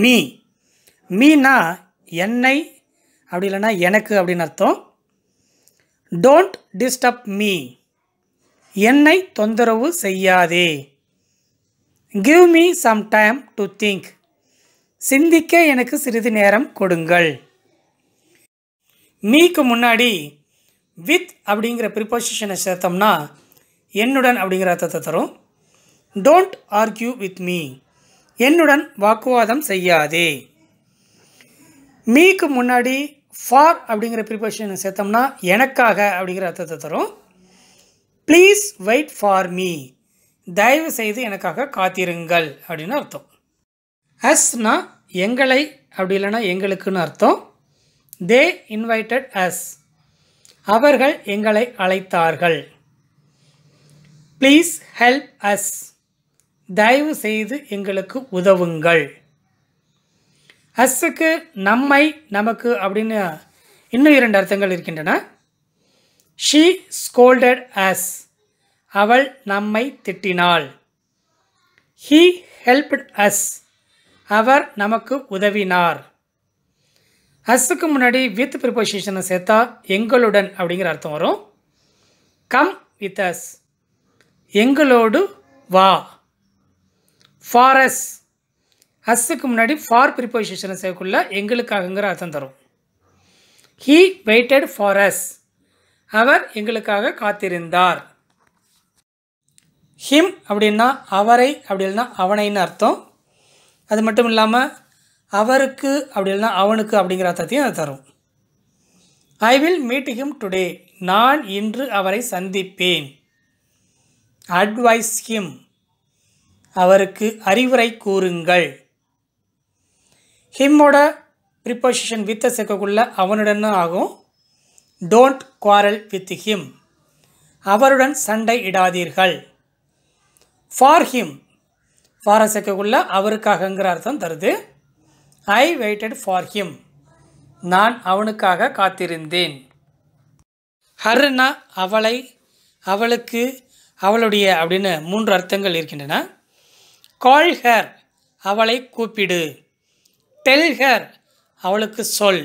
me Meena என்னை அப்படி இல்லைன்னா எனக்கு அப்படின்னு அர்த்தம் டோன்ட் டிஸ்டர்ப் மீ என்னை தொந்தரவு செய்யாதே give me some time to think சிந்திக்க எனக்கு சிறிது நேரம் கொடுங்கள் மீக்கு முன்னாடி வித் அப்படிங்கிற ப்ரிப்போசிஷனை சேர்த்தோம்னா என்னுடன் அப்படிங்கிற அர்த்தத்தை தரும் டோன்ட் ஆர்கியூ வித் மீ என்னுடன் வாக்குவாதம் செய்யாதே மீக்கு முன்னாடி ஃபார் அப்படிங்கிற ப்ரிப்போசிஷனை சேர்த்தோம்னா எனக்காக அப்படிங்கிற அர்த்தத்தை தரும் ப்ளீஸ் வெயிட் ஃபார் மீ தயவு செய்து எனக்காக காத்திருங்கள் அப்படின்னு அர்த்தம் அஸ்னா எங்களை அப்படி இல்லைன்னா எங்களுக்குன்னு அர்த்தம் தே இன்வைட்டட் அஸ் அவர்கள் எங்களை அழைத்தார்கள் ப்ளீஸ் ஹெல்ப் அஸ் தயவு செய்து எங்களுக்கு உதவுங்கள் அஸ்ஸுக்கு நம்மை நமக்கு அப்படின்னு இன்னும் இரண்டு அர்த்தங்கள் இருக்கின்றன ஷீ ஸ்கோல்டட் அஸ் அவள் நம்மை திட்டினாள் ஹீ ஹெல்ப்ட் அஸ் அவர் நமக்கு உதவினார் அஸ்ஸுக்கு முன்னாடி வித் ப்ரிப்போசிஷனை சேர்த்தா எங்களுடன் அப்படிங்கிற அர்த்தம் வரும் கம் வித் அஸ் எங்களோடு வா ஃபாரஸ் அஸ்ஸுக்கு முன்னாடி ஃபார் ப்ரிப்போசிஷனை சேர்க்குள்ள எங்களுக்காகங்கிற அர்த்தம் தரும் ஹீ வெயிட்டட் ஃபார் அஸ் அவர் எங்களுக்காக காத்திருந்தார் ஹிம் அப்படின்னா அவரை அப்படி இல்லைன்னா அவனைன்னு அர்த்தம் அது மட்டும் இல்லாமல் அவருக்கு அப்படி இல்லைன்னா அவனுக்கு அப்படிங்கிற அர்த்தத்தையும் அது தரும் I will meet him today நான் இன்று அவரை சந்திப்பேன் அட்வைஸ் ஹிம் அவருக்கு அறிவுரை கூறுங்கள் ஹிம்மோட ப்ரிப்போசிஷன் வித்தை சேர்க்கக்குள்ள அவனுடன் ஆகும் டோன்ட் குவாரல் வித் ஹிம் அவருடன் சண்டை இடாதீர்கள் ஃபார் ஹிம் ஃபாரை சேர்க்கக்குள்ள அவருக்காகங்கிற அர்த்தம் தருது ஐ வெயிட்டட் ஃபார் ஹிம் நான் அவனுக்காக காத்திருந்தேன் ஹர்னா அவளை அவளுக்கு அவளுடைய அப்படின்னு மூன்று அர்த்தங்கள் இருக்கின்றன கால் ஹேர் அவளை கூப்பிடு டெல் ஹேர் அவளுக்கு சொல்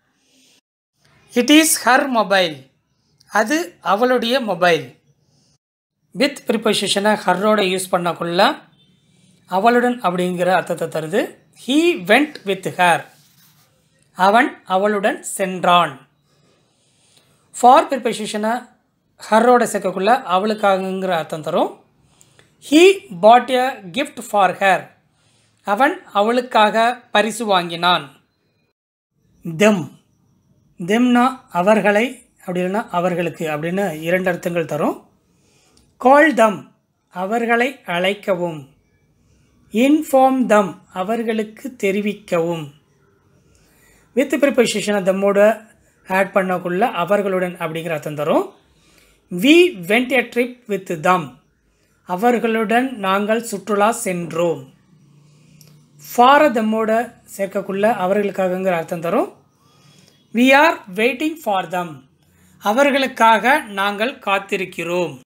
இட் இஸ் ஹர் மொபைல் அது அவளுடைய மொபைல் வித் ப்ரிப்போசிஷனை ஹர்ரோட யூஸ் பண்ணக்குள்ள அவளுடன் அப்படிங்கிற அர்த்தத்தை தருது ஹீ வெண்ட் வித் ஹேர் அவன் அவளுடன் சென்றான் ஃபார் ப்ரிப்போசிஷனை ஹர்ரோட சேர்க்கக்குள்ள அவளுக்காகங்கிற அர்த்தம் தரும் he bought a gift for her அவன் அவளுக்காக பரிசு வாங்கினான் தெம் தெம்னா அவர்களை அப்படி இல்லைன்னா அவர்களுக்கு அப்படின்னு இரண்டு அர்த்தங்கள் தரும் கால் தம் அவர்களை அழைக்கவும் இன்ஃபார்ம் தம் அவர்களுக்கு தெரிவிக்கவும் வித் ப்ரிப்போசிஷனை தம்மோட ஆட் பண்ணக்குள்ள அவர்களுடன் அப்படிங்கிற அர்த்தம் தரும் we went a trip with them அவர்களுடன் நாங்கள் சுற்றுலா சென்றோம் ஃபார தம்மோட சேர்க்கக்குள்ள அவர்களுக்காகங்கிற அர்த்தம் தரும் we are waiting for them அவர்களுக்காக நாங்கள் காத்திருக்கிறோம்